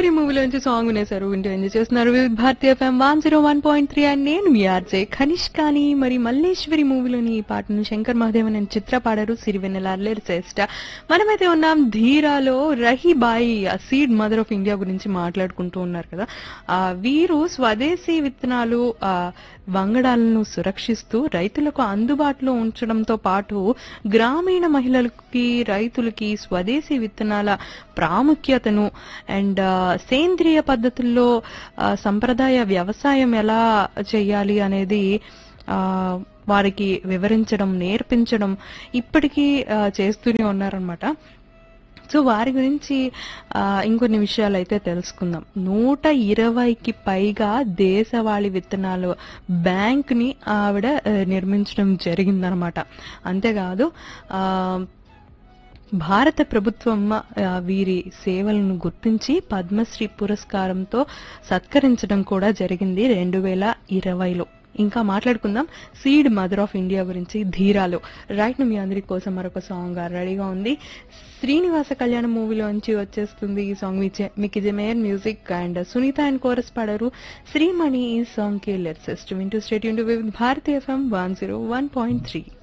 మూవీలోంచి song వినేశారు వింటూ enjoy చేస్తున్నారు Vividh Bharati FM one zero one point three and నేను మీ ఆర్జే ఖనిష్ కానీ మరి మల్లేశ్వరి మూవీలోని ఈ పాటను శంకర్ మహాదేవన్ అని చిత్ర పాడారు సిరివెన్నెలార్లేరు శ్రేష్ట మనమైతే ఉన్నాం ధీరాలో Rahibai seed mother of India గురించి మాట్లాడుకుంటూ ఉన్నారు కదా ఆ వీరు స్వదేశీ విత్తనాలు ఆ వంగడాలను సురక్షిస్తూ రైతులకు అందుబాటులో ఉంచడంతో పాటు గ్రామీణ మహిళలకి రైతులకి స్వదేశీ విత్తనాల ప్రాముఖ్యతను అండ్ సేంద్రియ పద్ధతుల్లో ఆ, సంప్రదాయ వ్యవసాయం ఎలా చేయాలి అనేది ఆ, వారికి వివరించడం నేర్పించడం ఇప్పటికీ ఆ, చేస్తూనే ఉన్నారనమాట సో వారి గురించి ఆ, ఇంకొన్ని విషయాలు అయితే తెలుసుకుందాం నూట ఇరవైకి పైగా దేశవాళీ విత్తనాలు బ్యాంక్ ని ఆవిడ ఆ, నిర్మించడం జరిగిందనమాట అంతేకాదు ఆ, భారత ప్రభుత్వం ఆ, వీరి సేవలను గుర్తించి పద్మశ్రీ పురస్కారంతో సత్కరించడం కూడా జరిగింది రెండు వేల ఇరవైలో ఇంకా మాట్లాడుకుందాం సీడ్ మదర్ ఆఫ్ ఇండియా గురించి ధీరాలు రైట్ మీ అందరి కోసం మరొక సాంగ్ రెడీగా ఉంది శ్రీనివాస కళ్యాణ మూవీలోంచి వచ్చేస్తుంది ఈ సాంగ్ మీ- మీకు ఇది Meyer music and Sunitha and chorus పాడారు శ్రీమణి ఈ సాంగ్ కి లెట్స్ వింటూ stay with Bharati FM one zero one point three